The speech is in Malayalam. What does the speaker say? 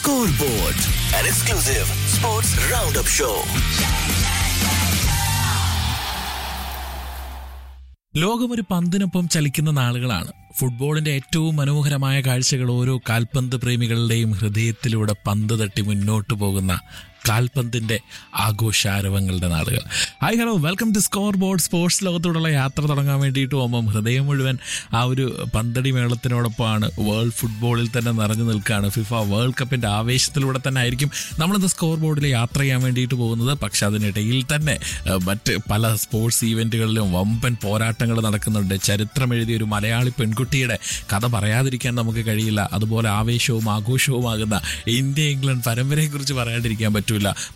Scoreboard, an exclusive sports roundup show. ലോകം ഒരു പന്തിനൊപ്പം ചലിക്കുന്ന നാളുകളാണ് ഫുട്ബോളിന്റെ ഏറ്റവും മനോഹരമായ കാഴ്ചകൾ ഓരോ കാൽപന്ത് പ്രേമികളുടെയും ഹൃദയത്തിലൂടെ പന്ത് തട്ടി മുന്നോട്ട് പോകുന്ന കാൽപന്തിന്റെ ആഘോഷാരവങ്ങളുടെ നാളുകൾ hi hello welcome to scoreboard sports ലോകത്തോടുള്ള യാത്ര തുടങ്ങാൻ വേണ്ടിയിട്ട് പോകുമ്പം ഹൃദയം മുഴുവൻ ആ ഒരു പന്തടി മേളത്തിനോടൊപ്പമാണ് വേൾഡ് ഫുട്ബോളിൽ തന്നെ നിറഞ്ഞു നിൽക്കുകയാണ് ഫിഫ വേൾഡ് കപ്പിന്റെ ആവേശത്തിലൂടെ തന്നെ ആയിരിക്കും നമ്മളിന്ന് സ്കോർ ബോർഡിൽ യാത്ര ചെയ്യാൻ വേണ്ടിയിട്ട് പോകുന്നത് പക്ഷെ അതിനിടയിൽ തന്നെ ഏഹ്, മറ്റ് പല സ്പോർട്സ് ഈവെന്റുകളിലും വമ്പൻ പോരാട്ടങ്ങൾ നടക്കുന്നുണ്ട് ചരിത്രം എഴുതിയ ഒരു മലയാളി പെൺകുട്ടിയുടെ കഥ പറയാതിരിക്കാൻ നമുക്ക് കഴിയില്ല അതുപോലെ ആവേശവും ആഘോഷവുമാകുന്ന ഇന്ത്യ ഇംഗ്ലണ്ട് പരമ്പരയെക്കുറിച്ച് പറയാണ്ടിരിക്കാൻ പറ്റൂല